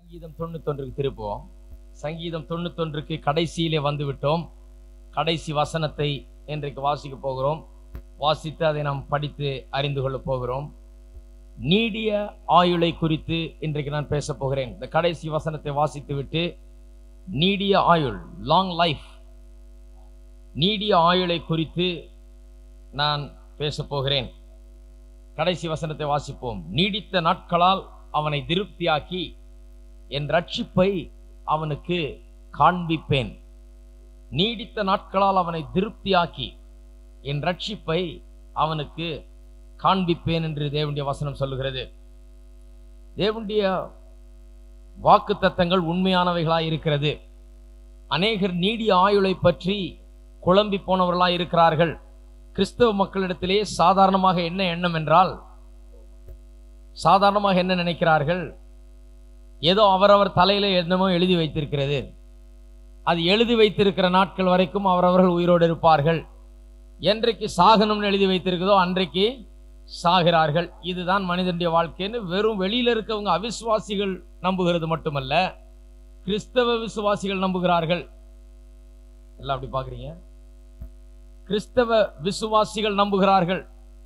சங்கீதம் தொண்ணூத்தொன்றுக்கு திருப்புவோம் சங்கீதம் தொண்ணூத்தொன்றுக்கு கடைசியிலே வந்து விட்டோம் கடைசி வசனத்தை இன்றைக்கு வாசிக்க போகிறோம் வாசித்து அதை நாம் படித்து அறிந்து கொள்ளப் போகிறோம் நீடிய ஆயுளை குறித்து இன்றைக்கு நான் பேச போகிறேன் இந்த கடைசி வசனத்தை வாசித்து விட்டு நீடிய ஆயுள் லாங் லைஃப் நீடிய ஆயுளை குறித்து நான் பேச போகிறேன் கடைசி வசனத்தை வாசிப்போம் நீடித்த நாட்களால் அவனை திருப்தியாக்கி என் ரட்சிப்பை அவனுக்கு காண்பிப்பேன் நீடித்த நாட்களால் அவனை திருப்தியாக்கி என் ரட்சிப்பை அவனுக்கு காண்பிப்பேன் என்று தேவனுடைய வசனம் சொல்லுகிறது தேவனுடைய வாக்கு தத்தங்கள் உண்மையானவைகளாய் இருக்கிறது அநேகர் நீடிய ஆயுளை பற்றி குழம்பி போனவர்களாய் இருக்கிறார்கள் கிறிஸ்தவ மக்களிடத்திலே சாதாரணமாக என்ன எண்ணம் என்றால் சாதாரணமாக என்ன நினைக்கிறார்கள் ஏதோ அவரவர் தலையில என்னமோ எழுதி வைத்திருக்கிறது அது எழுதி வைத்திருக்கிற நாட்கள் வரைக்கும் அவரவர்கள் உயிரோடு இருப்பார்கள் என்றைக்கு சாகணும்னு எழுதி வைத்திருக்குதோ அன்றைக்கு சாகிறார்கள் இதுதான் மனிதனுடைய வாழ்க்கைன்னு வெறும் வெளியில இருக்கவங்க அவிசுவாசிகள் நம்புகிறது மட்டுமல்ல கிறிஸ்தவ விசுவாசிகள் நம்புகிறார்கள் எல்லாம் அப்படி பாக்குறீங்க கிறிஸ்தவ விசுவாசிகள் நம்புகிறார்கள்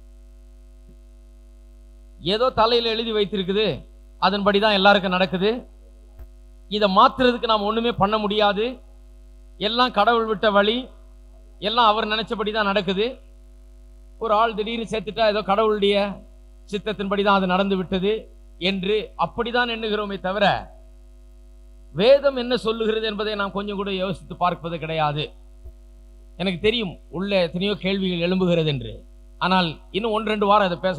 ஏதோ தலையில எழுதி வைத்திருக்குது அதன்படி தான் எல்லாருக்கும் நடக்குது இதை மாத்துறதுக்கு நாம் ஒண்ணுமே பண்ண முடியாது எல்லாம் கடவுள் விட்ட வழி எல்லாம் அவர் நினைச்சபடி தான் நடக்குது ஒரு ஆள் திடீர்னு சேர்த்துட்டா ஏதோ கடவுளுடைய சித்தத்தின்படி தான் அது நடந்து விட்டது என்று அப்படிதான் எண்ணுகிறோமே தவிர வேதம் என்ன சொல்லுகிறது என்பதை நாம் கொஞ்சம் கூட யோசித்து பார்ப்பது கிடையாது எனக்கு தெரியும் உள்ள எத்தனையோ கேள்விகள் எழும்புகிறது என்று ஆனால் இன்னும் ஒன்று ரெண்டு வாரம் இதை பேச